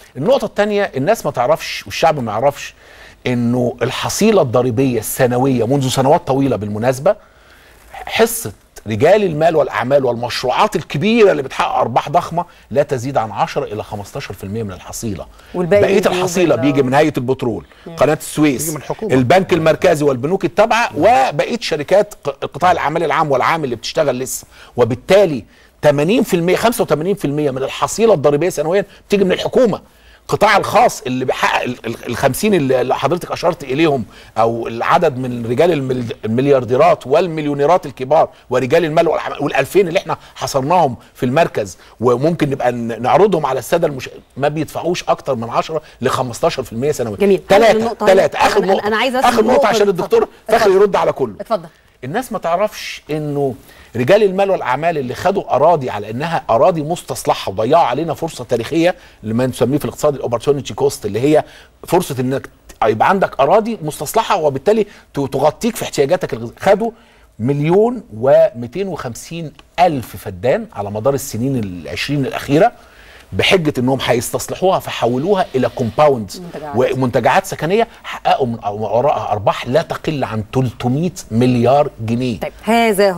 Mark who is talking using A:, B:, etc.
A: النقطه الثانيه الناس ما تعرفش والشعب ما يعرفش انه الحصيله الضريبيه السنويه منذ سنوات طويله بالمناسبه حصه رجال المال والاعمال والمشروعات الكبيره اللي بتحقق ارباح ضخمه لا تزيد عن 10 الى 15% من الحصيله
B: والباقي
A: بقيه
B: بيجي
A: الحصيله
B: بال-
A: بيجي من هيئه البترول قناه السويس
C: بيجي من الحكومة.
A: البنك المركزي والبنوك التابعه وبقيه شركات ق- قطاع الاعمال العام والعام اللي بتشتغل لسه وبالتالي 80% 85% من الحصيله الضريبيه سنويا بتيجي من الحكومه القطاع الخاص اللي بيحقق ال- ال- ال 50 اللي اللي حضرتك اشرت اليهم او العدد من رجال المل- المليارديرات والمليونيرات الكبار ورجال المال والاعمال وال2000 اللي احنا حصرناهم في المركز وممكن نبقى ن- نعرضهم على الساده المش... ما بيدفعوش اكتر من 10 ل 15% سنويا
B: جميل.
A: ثلاثه
B: النقطة
A: ثلاثه
B: هنا.
A: اخر
B: أنا-
A: نقطه
B: أنا عايزة أسأل
A: اخر نقطه
B: نقطة.
A: عشان الدكتور
B: اتفضل.
A: فخر يرد على كله
B: اتفضل
A: الناس ما تعرفش انه رجال المال والاعمال اللي خدوا اراضي على انها اراضي مستصلحه وضيعوا علينا فرصه تاريخيه لما نسميه في الاقتصاد الاوبورتونيتي كوست اللي هي فرصه انك يبقى عندك اراضي مستصلحه وبالتالي ت- تغطيك في احتياجاتك الغذائيه خدوا مليون و250 الف فدان على مدار السنين العشرين الاخيره بحجه انهم هيستصلحوها فحولوها الى كومباوندز
B: منتجعات.
A: ومنتجعات سكنيه حققوا من وراءها ارباح لا تقل عن 300 مليار جنيه
B: طيب هذا